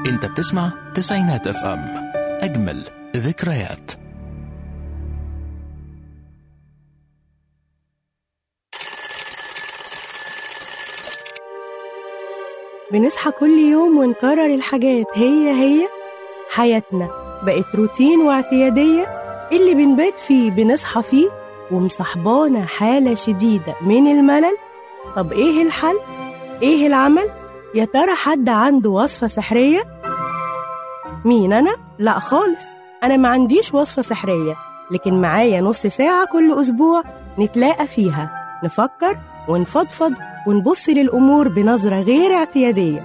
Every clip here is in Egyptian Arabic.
انت بتسمع تسعينات اف ام اجمل ذكريات بنصحى كل يوم ونكرر الحاجات هي هي حياتنا بقت روتين واعتيادية اللي بنبات فيه بنصحى فيه ومصاحبانا حالة شديدة من الملل طب ايه الحل؟ ايه العمل؟ يا ترى حد عنده وصفة سحرية؟ مين أنا؟ لا خالص أنا ما عنديش وصفة سحرية لكن معايا نص ساعة كل أسبوع نتلاقى فيها نفكر ونفضفض ونبص للأمور بنظرة غير اعتيادية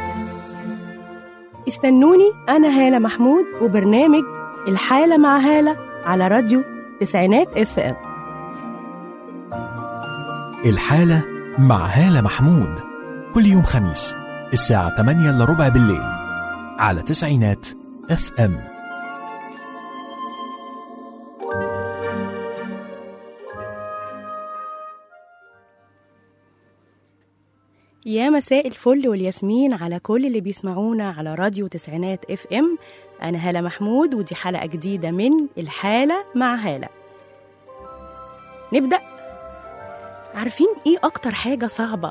استنوني أنا هالة محمود وبرنامج الحالة مع هالة على راديو تسعينات اف ام الحالة مع هالة محمود كل يوم خميس الساعة 8 إلا ربع بالليل على تسعينات اف ام يا مساء الفل والياسمين على كل اللي بيسمعونا على راديو تسعينات اف ام انا هالة محمود ودي حلقة جديدة من الحالة مع هالة نبدأ عارفين ايه اكتر حاجة صعبة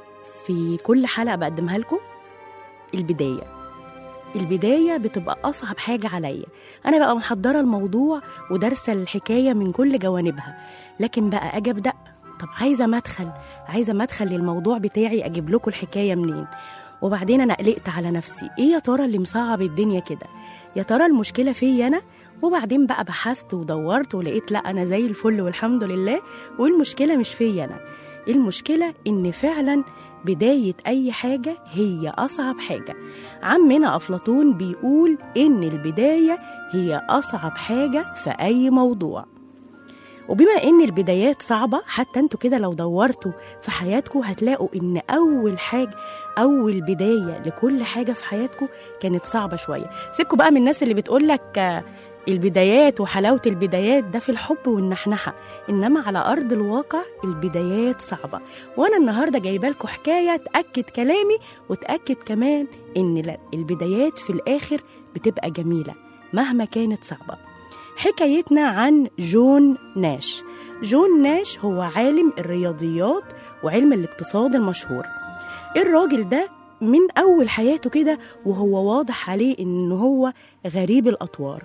في كل حلقة بقدمها لكم البداية البداية بتبقى أصعب حاجة عليا أنا بقى محضرة الموضوع ودارسة الحكاية من كل جوانبها لكن بقى أجي أبدأ طب عايزة مدخل عايزة مدخل للموضوع بتاعي أجيب لكم الحكاية منين وبعدين أنا قلقت على نفسي إيه يا ترى اللي مصعب الدنيا كده يا ترى المشكلة فيا أنا وبعدين بقى بحثت ودورت ولقيت لا أنا زي الفل والحمد لله والمشكلة مش فيا أنا المشكلة إن فعلا بداية أي حاجة هي أصعب حاجة عمنا أفلاطون بيقول إن البداية هي أصعب حاجة في أي موضوع وبما ان البدايات صعبه حتى انتوا كده لو دورتوا في حياتكم هتلاقوا ان اول حاجه اول بدايه لكل حاجه في حياتكم كانت صعبه شويه سيبكوا بقى من الناس اللي بتقولك البدايات وحلاوه البدايات ده في الحب والنحنحه انما على ارض الواقع البدايات صعبه وانا النهارده جايبه لكم حكايه تاكد كلامي وتاكد كمان ان لا البدايات في الاخر بتبقى جميله مهما كانت صعبه حكايتنا عن جون ناش جون ناش هو عالم الرياضيات وعلم الاقتصاد المشهور الراجل ده من أول حياته كده وهو واضح عليه إن هو غريب الأطوار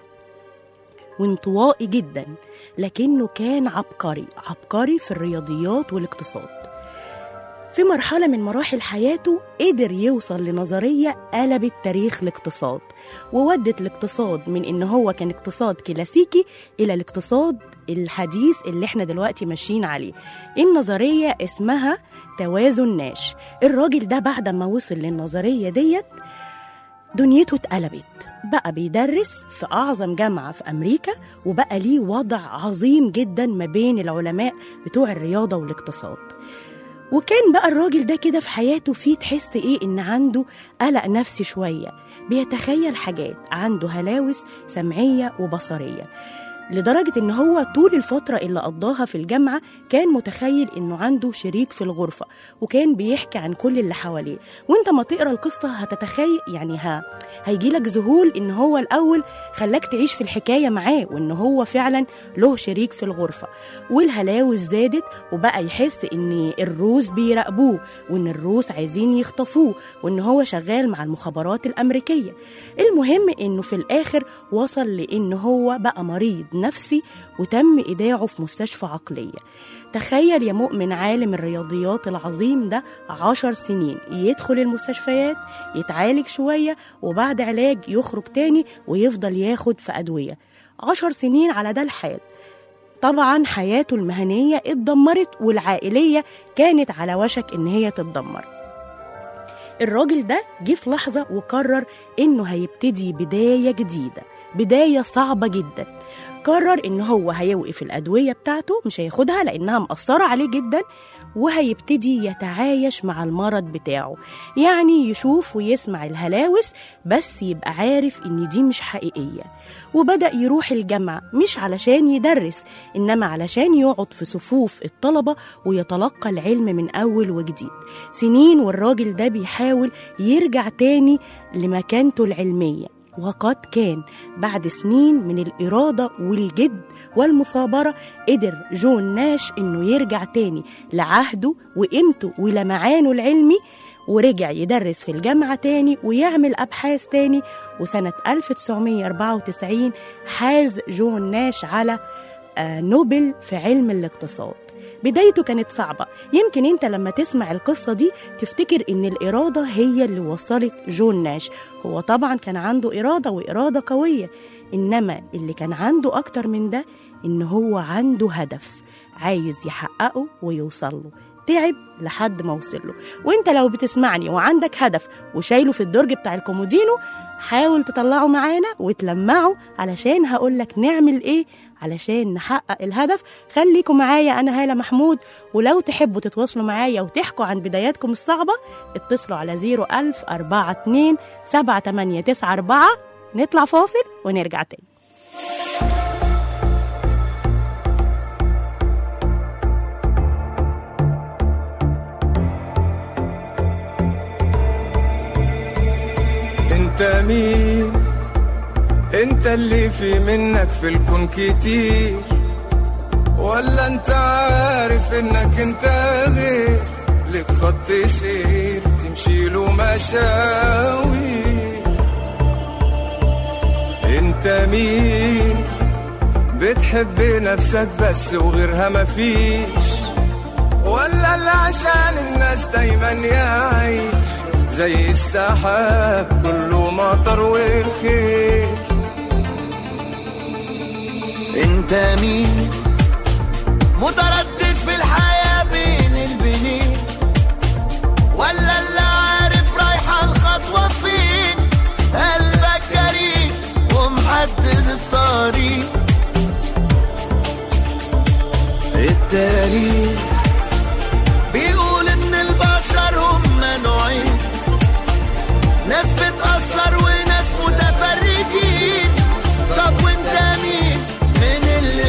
وانطوائي جدا لكنه كان عبقري عبقري في الرياضيات والاقتصاد في مرحلة من مراحل حياته قدر يوصل لنظرية قلبت تاريخ الاقتصاد وودت الاقتصاد من إن هو كان اقتصاد كلاسيكي إلى الاقتصاد الحديث اللي احنا دلوقتي ماشيين عليه النظرية اسمها توازن ناش الراجل ده بعد ما وصل للنظرية ديت دنيته اتقلبت بقى بيدرس في أعظم جامعة في أمريكا وبقى ليه وضع عظيم جدا ما بين العلماء بتوع الرياضة والاقتصاد وكان بقى الراجل ده كده في حياته فيه تحس ايه ان عنده قلق نفسي شويه بيتخيل حاجات عنده هلاوس سمعيه وبصريه لدرجة إن هو طول الفترة اللي قضاها في الجامعة كان متخيل إنه عنده شريك في الغرفة وكان بيحكي عن كل اللي حواليه وإنت ما تقرأ القصة هتتخيل يعني ها هيجيلك ذهول إن هو الأول خلاك تعيش في الحكاية معاه وإن هو فعلا له شريك في الغرفة والهلاوس زادت وبقى يحس إن الروس بيراقبوه وإن الروس عايزين يخطفوه وإن هو شغال مع المخابرات الأمريكية المهم إنه في الآخر وصل لإن هو بقى مريض نفسي وتم إيداعه في مستشفى عقلية تخيل يا مؤمن عالم الرياضيات العظيم ده عشر سنين يدخل المستشفيات يتعالج شوية وبعد علاج يخرج تاني ويفضل ياخد في أدوية عشر سنين على ده الحال طبعا حياته المهنية اتدمرت والعائلية كانت على وشك إن هي تتدمر الراجل ده جه في لحظة وقرر إنه هيبتدي بداية جديدة بداية صعبة جدا قرر إن هو هيوقف الأدوية بتاعته مش هياخدها لأنها مأثرة عليه جدا وهيبتدي يتعايش مع المرض بتاعه يعني يشوف ويسمع الهلاوس بس يبقى عارف إن دي مش حقيقية وبدأ يروح الجامعة مش علشان يدرس إنما علشان يقعد في صفوف الطلبة ويتلقى العلم من أول وجديد سنين والراجل ده بيحاول يرجع تاني لمكانته العلمية وقد كان بعد سنين من الإرادة والجد والمثابرة قدر جون ناش إنه يرجع تاني لعهده وقيمته ولمعانه العلمي ورجع يدرس في الجامعة تاني ويعمل أبحاث تاني وسنة 1994 حاز جون ناش على آه، نوبل في علم الاقتصاد بدايته كانت صعبة يمكن انت لما تسمع القصة دي تفتكر ان الإرادة هي اللي وصلت جون ناش هو طبعا كان عنده إرادة وإرادة قوية إنما اللي كان عنده أكتر من ده إن هو عنده هدف عايز يحققه ويوصل له تعب لحد ما وصل له وانت لو بتسمعني وعندك هدف وشايله في الدرج بتاع الكومودينو حاول تطلعه معانا وتلمعه علشان هقولك نعمل ايه علشان نحقق الهدف خليكم معايا انا هاله محمود ولو تحبوا تتواصلوا معايا وتحكوا عن بداياتكم الصعبه اتصلوا على 01000 42 7894 نطلع فاصل ونرجع تاني انت مين انت اللي في منك في الكون كتير ولا انت عارف انك انت غير لك خط سير تمشي له مشاوي انت مين بتحب نفسك بس وغيرها مفيش ولا اللي عشان الناس دايما يعيش زي السحاب كله مطر وخير انت مين متردد في الحياة بين البنين ولا اللي عارف رايحة الخطوة فين قلبك جريء ومحدد الطريق التاريخ بيقول ان البشر هم نوعين ناس بتأثر وناس متفرجين طب وانت مين من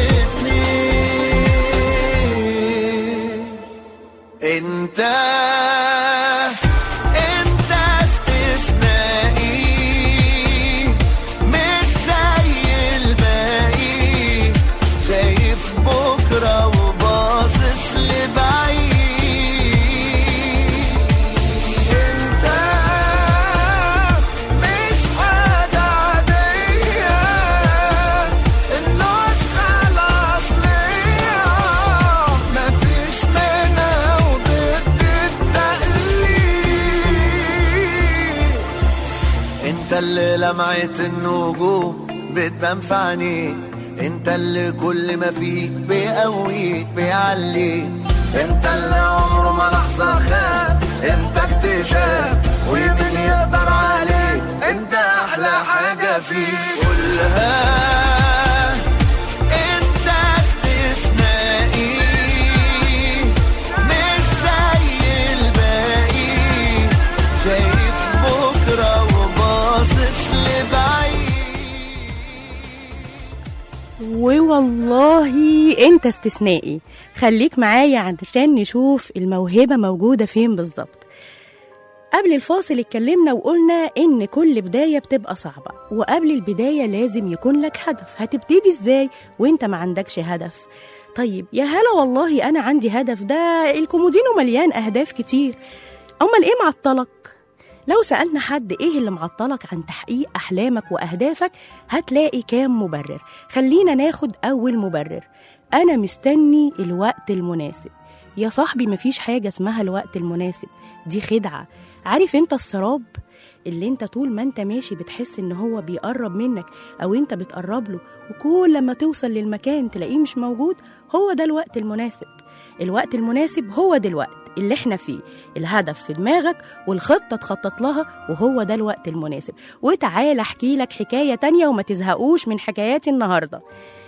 الاتنين انت انت استثنائي مش زي الباقي شايف بكرة وباصص لبعيد انت مش حاجة عادية النسخة الأصلية مفيش منها وضد التقليد انت اللي لمعت النجوم بتبان في عينيك انت اللي كل ما فيك بيقويك بيعليك انت اللي عمره ما لحظة خاب انت اكتشاف ومين يقدر عليك انت احلى حاجة فيك قولها انت استثنائي مش زي الباقي شايف بكرة وباصص لبعيد ووالله انت استثنائي خليك معايا علشان نشوف الموهبة موجودة فين بالظبط قبل الفاصل اتكلمنا وقلنا ان كل بداية بتبقى صعبة وقبل البداية لازم يكون لك هدف هتبتدي ازاي وانت ما عندكش هدف طيب يا هلا والله انا عندي هدف ده الكومودينو مليان اهداف كتير امال ايه معطلك لو سألنا حد إيه اللي معطلك عن تحقيق أحلامك وأهدافك هتلاقي كام مبرر خلينا ناخد أول مبرر أنا مستني الوقت المناسب يا صاحبي مفيش حاجة اسمها الوقت المناسب دي خدعة عارف انت السراب اللي انت طول ما انت ماشي بتحس ان هو بيقرب منك او انت بتقرب له وكل لما توصل للمكان تلاقيه مش موجود هو ده الوقت المناسب الوقت المناسب هو دلوقتي اللي احنا فيه الهدف في دماغك والخطة تخطط لها وهو ده الوقت المناسب وتعال احكي لك حكاية تانية وما تزهقوش من حكاياتي النهاردة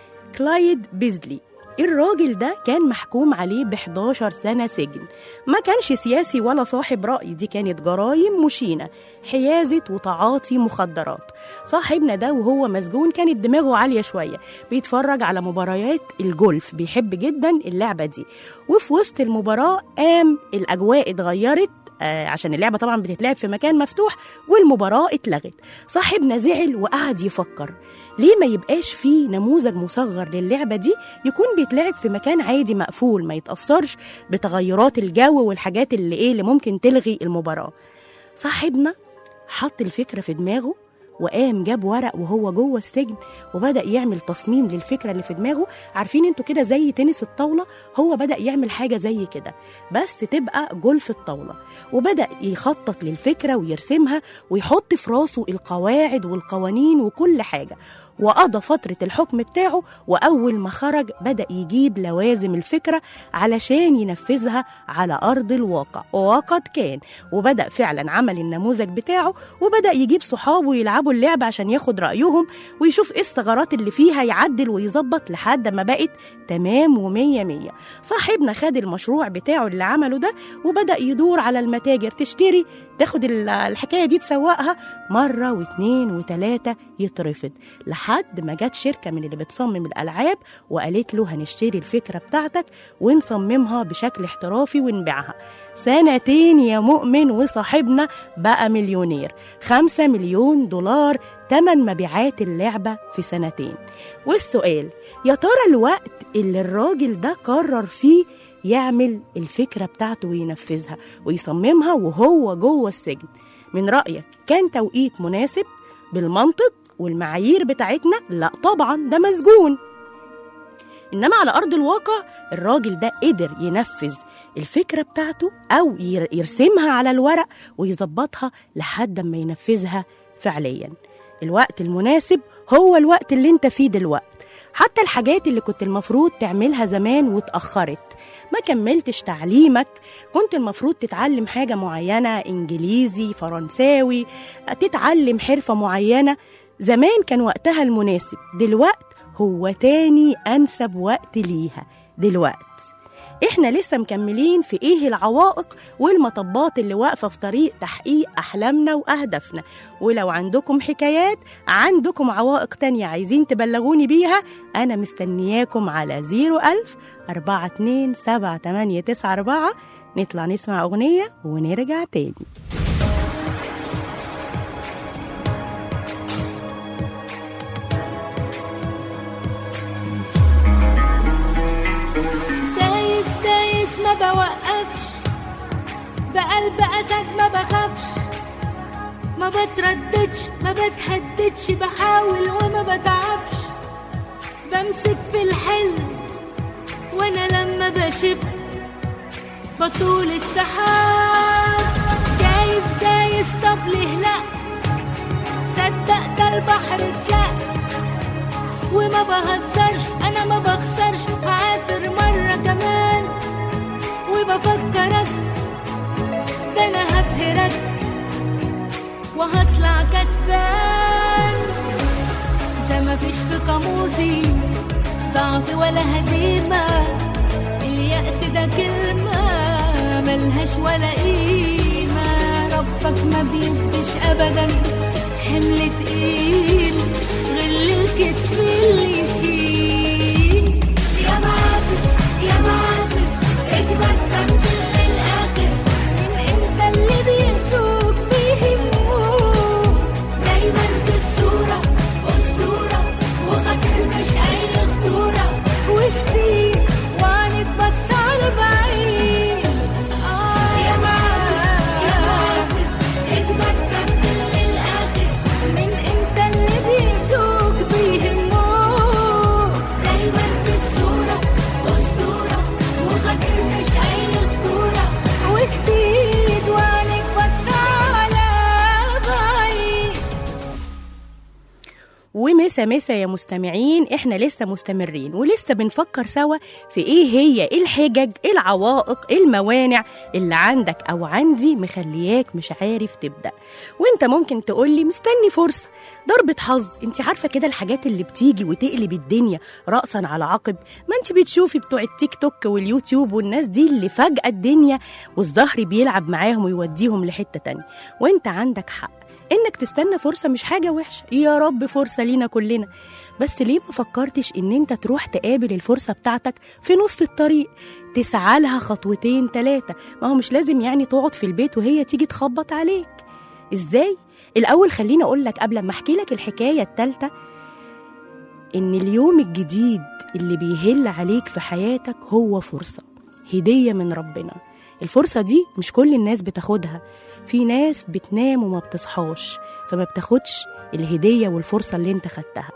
كلايد بيزلي الراجل ده كان محكوم عليه ب 11 سنة سجن ما كانش سياسي ولا صاحب رأي دي كانت جرايم مشينة حيازة وتعاطي مخدرات صاحبنا ده وهو مسجون كانت دماغه عالية شوية بيتفرج على مباريات الجولف بيحب جدا اللعبة دي وفي وسط المباراة قام الأجواء اتغيرت آه، عشان اللعبة طبعا بتتلعب في مكان مفتوح والمباراة اتلغت صاحبنا زعل وقعد يفكر ليه ما يبقاش فيه نموذج مصغر للعبة دي يكون بيتلعب في مكان عادي مقفول ما يتأثرش بتغيرات الجو والحاجات اللي ايه اللي ممكن تلغي المباراة صاحبنا حط الفكرة في دماغه وقام جاب ورق وهو جوه السجن وبدأ يعمل تصميم للفكرة اللي في دماغه عارفين انتوا كده زي تنس الطاولة هو بدأ يعمل حاجة زي كده بس تبقى جولف الطاولة وبدأ يخطط للفكرة ويرسمها ويحط في راسه القواعد والقوانين وكل حاجة وقضى فترة الحكم بتاعه وأول ما خرج بدأ يجيب لوازم الفكرة علشان ينفذها على أرض الواقع وقد كان وبدأ فعلا عمل النموذج بتاعه وبدأ يجيب صحابه يلعبوا اللعبة عشان ياخد رأيهم ويشوف ايه الثغرات اللي فيها يعدل ويظبط لحد ما بقت تمام ومية مية صاحبنا خد المشروع بتاعه اللي عمله ده وبدأ يدور على المتاجر تشتري تاخد ال- الحكاية دي تسوقها مرة واتنين وتلاتة يترفض لحد ما جت شركة من اللي بتصمم الألعاب وقالت له هنشتري الفكرة بتاعتك ونصممها بشكل احترافي ونبيعها سنتين يا مؤمن وصاحبنا بقى مليونير خمسة مليون دولار تمن مبيعات اللعبة في سنتين والسؤال يا ترى الوقت اللي الراجل ده قرر فيه يعمل الفكرة بتاعته وينفذها ويصممها وهو جوه السجن من رأيك كان توقيت مناسب بالمنطق والمعايير بتاعتنا لا طبعا ده مسجون إنما على أرض الواقع الراجل ده قدر ينفذ الفكرة بتاعته أو ير- يرسمها على الورق ويظبطها لحد ما ينفذها فعليا الوقت المناسب هو الوقت اللي انت فيه دلوقت حتى الحاجات اللي كنت المفروض تعملها زمان واتأخرت ما كملتش تعليمك كنت المفروض تتعلم حاجة معينة إنجليزي فرنساوي تتعلم حرفة معينة زمان كان وقتها المناسب دلوقت هو تاني أنسب وقت ليها دلوقت احنا لسه مكملين في ايه العوائق والمطبات اللي واقفه في طريق تحقيق احلامنا واهدافنا ولو عندكم حكايات عندكم عوائق تانية عايزين تبلغوني بيها انا مستنياكم على 01000 42 7894 نطلع نسمع اغنيه ونرجع تاني دايس دايس ما بوقفش بقلب أسد ما بخافش ما بترددش ما بتهددش بحاول وما بتعبش بمسك في الحلم وانا لما بشب بطول السحاب دايس دايس طب ليه لا صدق ده البحر اتشق وما بهزرش انا ما بخسرش هعافر مرة كمان وبفكرك ده انا هبهرك وهطلع كسبان ده مفيش في قاموسي ضعف ولا هزيمة اليأس ده كلمة ملهاش ولا قيمة ربك ما بيديش أبدا حمل تقيل غل الكتف اللي يشيل يا معافر يا معافر اجمد كمل للآخر من انت اللي بيرزوك بيهموك دايما في الصورة أسطورة وخاطر مش أي خطورة وشتي وعنك بس على بعيد آه يا معافر يا معافر اجمد كمل للآخر من انت اللي بيرزوك بيهموك مسا مسا يا مستمعين احنا لسه مستمرين ولسه بنفكر سوا في ايه هي إيه الحجج إيه العوائق إيه الموانع اللي عندك او عندي مخلياك مش عارف تبدا وانت ممكن تقولي مستني فرصه ضربة حظ انت عارفة كده الحاجات اللي بتيجي وتقلب الدنيا رأسا على عقب ما انت بتشوفي بتوع التيك توك واليوتيوب والناس دي اللي فجأة الدنيا والظهر بيلعب معاهم ويوديهم لحتة تانية وانت عندك حق انك تستنى فرصة مش حاجة وحشة يا رب فرصة لينا كلنا بس ليه ما فكرتش ان انت تروح تقابل الفرصة بتاعتك في نص الطريق تسعى لها خطوتين تلاتة ما هو مش لازم يعني تقعد في البيت وهي تيجي تخبط عليك ازاي الاول خليني اقول لك قبل ما احكي لك الحكايه الثالثه ان اليوم الجديد اللي بيهل عليك في حياتك هو فرصه هديه من ربنا الفرصه دي مش كل الناس بتاخدها في ناس بتنام وما بتصحاش فما بتاخدش الهديه والفرصه اللي انت خدتها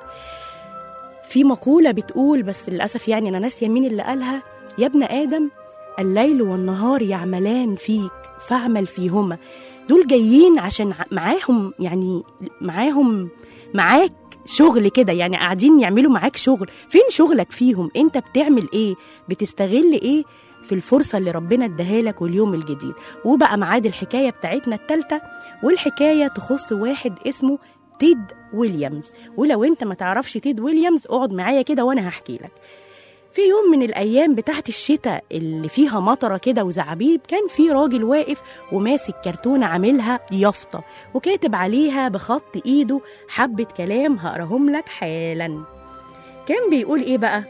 في مقوله بتقول بس للاسف يعني انا ناسيه مين اللي قالها يا ابن ادم الليل والنهار يعملان فيك فاعمل فيهما دول جايين عشان ع- معاهم يعني معاهم معاك شغل كده يعني قاعدين يعملوا معاك شغل فين شغلك فيهم انت بتعمل ايه بتستغل ايه في الفرصة اللي ربنا اداها لك واليوم الجديد وبقى معاد الحكاية بتاعتنا التالتة والحكاية تخص واحد اسمه تيد ويليامز ولو انت ما تعرفش تيد ويليامز اقعد معايا كده وانا هحكي لك في يوم من الأيام بتاعت الشتاء اللي فيها مطرة كده وزعابيب كان في راجل واقف وماسك كرتونة عاملها يافطة وكاتب عليها بخط إيده حبة كلام هقراهم لك حالا كان بيقول إيه بقى؟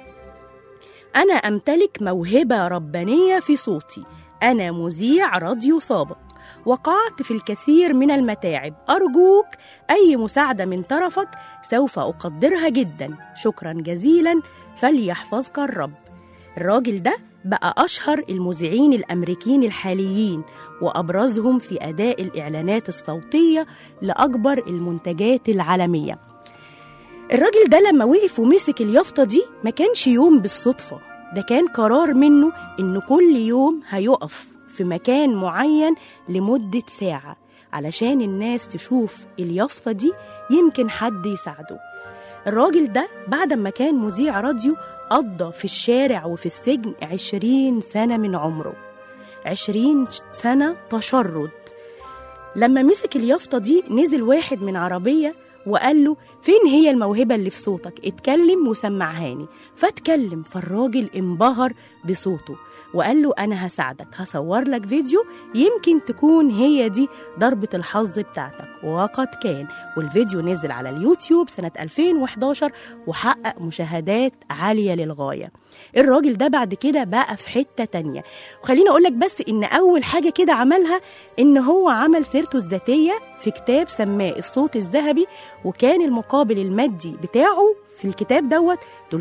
أنا أمتلك موهبة ربانية في صوتي أنا مذيع راديو سابق وقعت في الكثير من المتاعب أرجوك أي مساعدة من طرفك سوف أقدرها جدا شكرا جزيلا فليحفظك الرب الراجل ده بقى أشهر المذيعين الأمريكيين الحاليين وأبرزهم في أداء الإعلانات الصوتية لأكبر المنتجات العالمية الراجل ده لما وقف ومسك اليافطة دي ما كانش يوم بالصدفة ده كان قرار منه إنه كل يوم هيقف في مكان معين لمدة ساعة علشان الناس تشوف اليافطة دي يمكن حد يساعده الراجل ده بعد ما كان مذيع راديو قضى في الشارع وفي السجن عشرين سنة من عمره عشرين سنة تشرد لما مسك اليافطة دي نزل واحد من عربية وقال له فين هي الموهبة اللي في صوتك اتكلم وسمعهاني فاتكلم فالراجل انبهر بصوته وقال له أنا هساعدك هصور لك فيديو يمكن تكون هي دي ضربة الحظ بتاعتك وقد كان والفيديو نزل على اليوتيوب سنة 2011 وحقق مشاهدات عالية للغاية الراجل ده بعد كده بقى في حتة تانية وخليني أقولك بس إن أول حاجة كده عملها إن هو عمل سيرته الذاتية في كتاب سماه الصوت الذهبي وكان المقابل المادي بتاعه في الكتاب دوت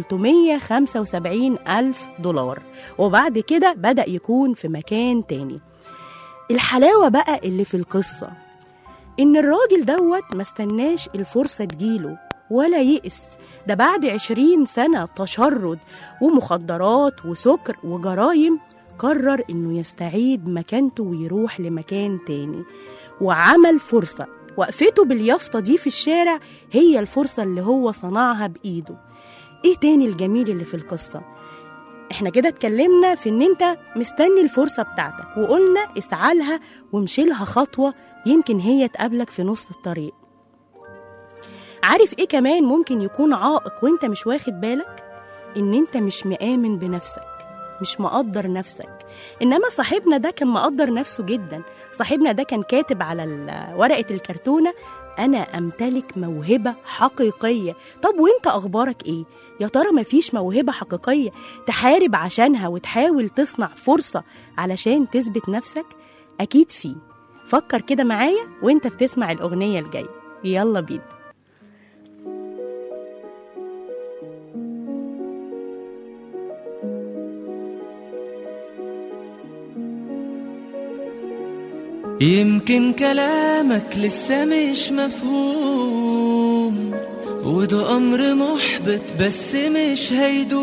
375 ألف دولار وبعد كده بدأ يكون في مكان تاني الحلاوة بقى اللي في القصة إن الراجل دوت ما استناش الفرصة تجيله ولا يئس ده بعد عشرين سنة تشرد ومخدرات وسكر وجرايم قرر إنه يستعيد مكانته ويروح لمكان تاني وعمل فرصة وقفته باليافطة دي في الشارع هي الفرصة اللي هو صنعها بإيده إيه تاني الجميل اللي في القصة؟ احنا كده اتكلمنا في ان انت مستني الفرصة بتاعتك وقلنا اسعى لها وامشي لها خطوة يمكن هي تقابلك في نص الطريق عارف ايه كمان ممكن يكون عائق وانت مش واخد بالك ان انت مش مآمن بنفسك مش مقدر نفسك انما صاحبنا ده كان مقدر نفسه جدا صاحبنا ده كان كاتب على ال- ورقة الكرتونة أنا أمتلك موهبة حقيقية طب وانت أخبارك إيه؟ يا ترى مفيش موهبة حقيقية تحارب عشانها وتحاول تصنع فرصة علشان تثبت نفسك؟ أكيد في فكر كده معايا وانت بتسمع الأغنية الجاية يلا بينا يمكن كلامك لسه مش مفهوم وده أمر محبط بس مش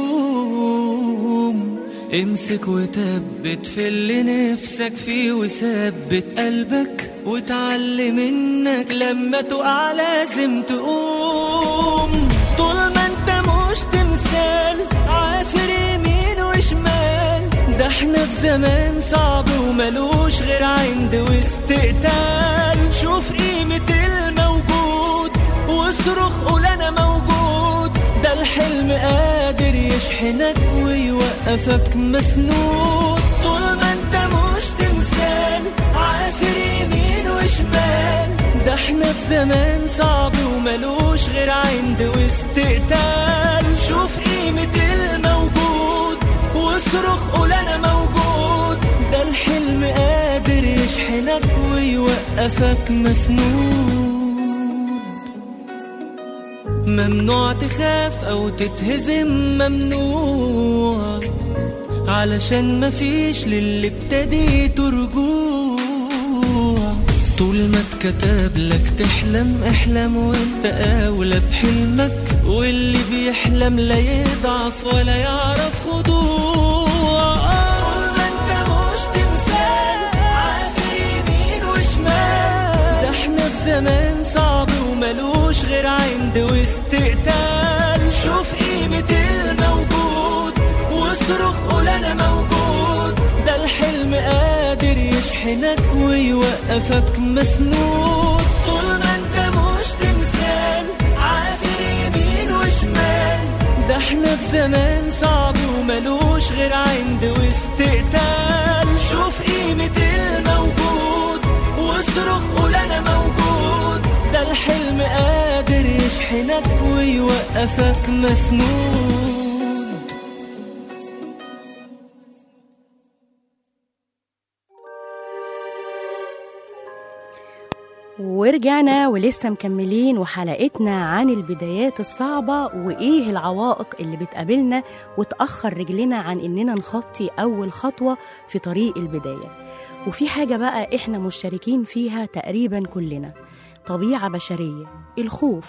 هيدوم امسك وثبت في اللي نفسك فيه وثبت قلبك وتعلم انك لما تقع لازم تقوم طول ما انت مش تمثال عافر يمين وشمال ده احنا في زمان صعب وملوش غير عند واستقتال شوف قيمة الموجود واصرخ قول انا موجود ده الحلم قادر يشحنك ويوقفك مسنود طول ما انت مش تمثال عافر يمين وشمال ده احنا في زمان صعب وملوش غير عند واستقتال شوف قيمة الموجود واصرخ قول انا موجود ده الحلم قادر يشحنك ويوقفك مسنود ممنوع تخاف او تتهزم ممنوع علشان مفيش للي ابتديته رجوع طول ما اتكتب لك تحلم احلم وانت اولى بحلمك واللي بيحلم لا يضعف ولا يعرف خضوع طول ما انت مش تمثال عافر يمين وشمال ده احنا في زمان صعب وملوش غير عند واستقتال شوف قيمة الموجود واصرخ قول انا موجود ده الحلم قادر يشحنك ويوقفك مسنود طول ما انت مش تمثال عافر يمين وشمال ده احنا في زمان صعب وملوش غير عند واستقتال شوف قيمة الموجود واصرخ قول انا موجود ده الحلم قادر يشحنك ويوقفك مسنود ورجعنا ولسه مكملين وحلقتنا عن البدايات الصعبة وإيه العوائق اللي بتقابلنا وتأخر رجلنا عن إننا نخطي أول خطوة في طريق البداية وفي حاجة بقى إحنا مشتركين فيها تقريبا كلنا طبيعة بشرية الخوف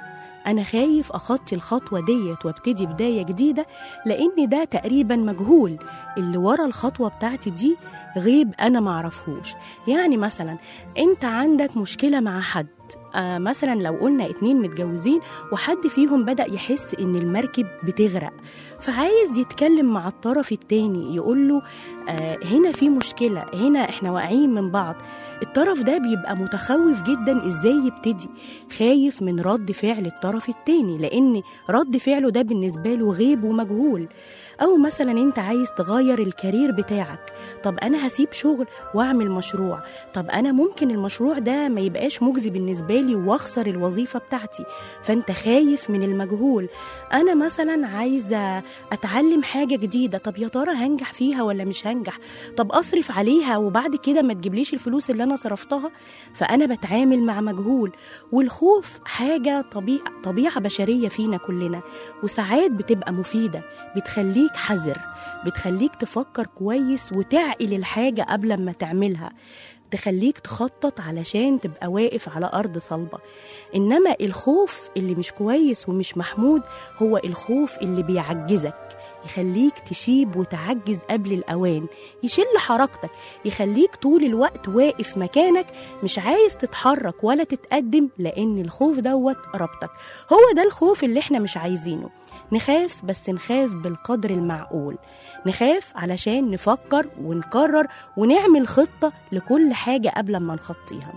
أنا خايف أخطي الخطوة ديت وابتدي بداية جديدة لأن ده تقريبا مجهول اللي ورا الخطوة بتاعتي دي غيب أنا معرفهوش يعني مثلا أنت عندك مشكلة مع حد آه مثلا لو قلنا اتنين متجوزين وحد فيهم بدأ يحس إن المركب بتغرق فعايز يتكلم مع الطرف التاني يقول له آه هنا في مشكلة هنا احنا واقعين من بعض الطرف ده بيبقى متخوف جدا ازاي يبتدي خايف من رد فعل الطرف التاني لان رد فعله ده بالنسبة له غيب ومجهول او مثلا انت عايز تغير الكارير بتاعك طب انا هسيب شغل واعمل مشروع طب انا ممكن المشروع ده ما يبقاش مجزي بالنسبة لي واخسر الوظيفة بتاعتي فانت خايف من المجهول انا مثلا عايزة اتعلم حاجة جديدة طب يا ترى هنجح فيها ولا مش هنجح طب اصرف عليها وبعد كده ما تجيبليش الفلوس اللي انا صرفتها فانا بتعامل مع مجهول والخوف حاجة طبيعة, طبيعة بشرية فينا كلنا وساعات بتبقى مفيدة بتخليك حذر بتخليك تفكر كويس وتعقل الحاجة قبل ما تعملها تخليك تخطط علشان تبقى واقف على أرض صلبة إنما الخوف اللي مش كويس ومش محمود هو الخوف اللي بيعجزك يخليك تشيب وتعجز قبل الأوان يشل حركتك يخليك طول الوقت واقف مكانك مش عايز تتحرك ولا تتقدم لأن الخوف دوت ربطك هو ده الخوف اللي احنا مش عايزينه نخاف بس نخاف بالقدر المعقول نخاف علشان نفكر ونقرر ونعمل خطة لكل حاجة قبل ما نخطيها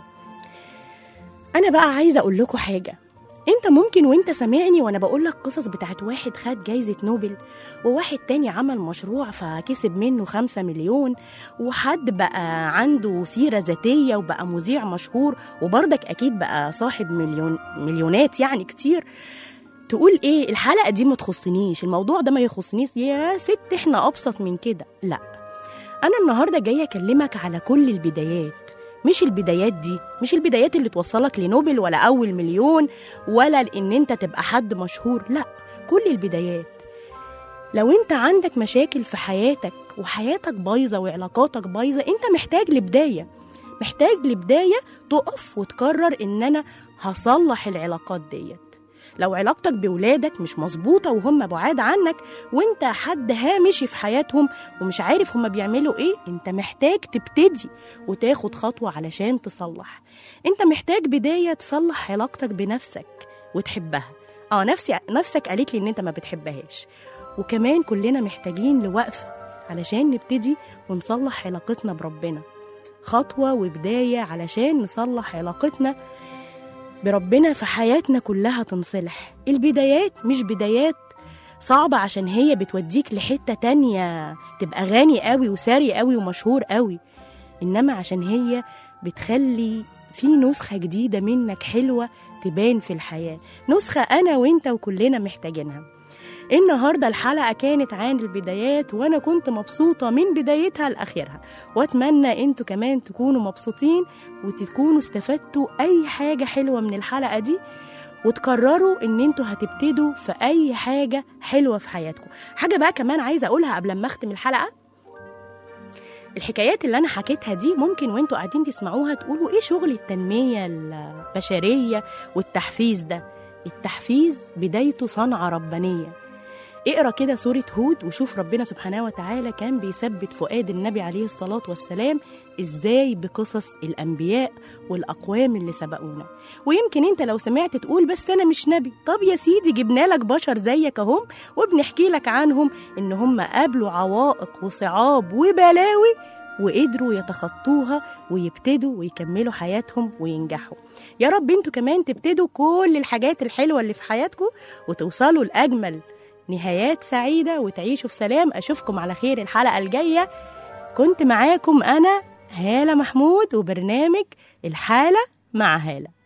أنا بقى عايزة أقول لكم حاجة انت ممكن وانت سامعني وانا بقول لك قصص بتاعت واحد خد جايزة نوبل وواحد تاني عمل مشروع فكسب منه خمسة مليون وحد بقى عنده سيرة ذاتية وبقى مذيع مشهور وبرضك اكيد بقى صاحب مليون مليونات يعني كتير تقول ايه الحلقة دي ما تخصنيش الموضوع ده ما يخصنيش يا ست احنا ابسط من كده لا انا النهاردة جاية اكلمك على كل البدايات مش البدايات دي مش البدايات اللي توصلك لنوبل ولا أول مليون ولا إن أنت تبقى حد مشهور لا كل البدايات لو أنت عندك مشاكل في حياتك وحياتك بايظة وعلاقاتك بايظة أنت محتاج لبداية محتاج لبداية تقف وتقرر إن أنا هصلح العلاقات ديت لو علاقتك بولادك مش مظبوطة وهم بعاد عنك وانت حد هامشي في حياتهم ومش عارف هم بيعملوا ايه انت محتاج تبتدي وتاخد خطوة علشان تصلح انت محتاج بداية تصلح علاقتك بنفسك وتحبها اه نفسي نفسك قالت لي ان انت ما بتحبهاش وكمان كلنا محتاجين لوقفه علشان نبتدي ونصلح علاقتنا بربنا خطوه وبدايه علشان نصلح علاقتنا بربنا في حياتنا كلها تنصلح البدايات مش بدايات صعبة عشان هي بتوديك لحتة تانية تبقى غني قوي وساري قوي ومشهور قوي إنما عشان هي بتخلي في نسخة جديدة منك حلوة تبان في الحياة نسخة أنا وإنت وكلنا محتاجينها النهاردة الحلقة كانت عن البدايات وأنا كنت مبسوطة من بدايتها لآخرها وأتمنى أنتوا كمان تكونوا مبسوطين وتكونوا استفدتوا أي حاجة حلوة من الحلقة دي وتقرروا ان انتوا هتبتدوا في اي حاجه حلوه في حياتكم حاجه بقى كمان عايزه اقولها قبل ما اختم الحلقه الحكايات اللي انا حكيتها دي ممكن وانتوا قاعدين تسمعوها تقولوا ايه شغل التنميه البشريه والتحفيز ده التحفيز بدايته صنعه ربانيه اقرا كده سورة هود وشوف ربنا سبحانه وتعالى كان بيثبت فؤاد النبي عليه الصلاة والسلام ازاي بقصص الأنبياء والأقوام اللي سبقونا ويمكن انت لو سمعت تقول بس أنا مش نبي طب يا سيدي جبنا لك بشر زيك اهم وبنحكي لك عنهم إن هم قابلوا عوائق وصعاب وبلاوي وقدروا يتخطوها ويبتدوا ويكملوا حياتهم وينجحوا يا رب انتوا كمان تبتدوا كل الحاجات الحلوة اللي في حياتكم وتوصلوا لأجمل نهايات سعيدة وتعيشوا في سلام أشوفكم على خير الحلقة الجاية كنت معاكم أنا هالة محمود وبرنامج الحالة مع هالة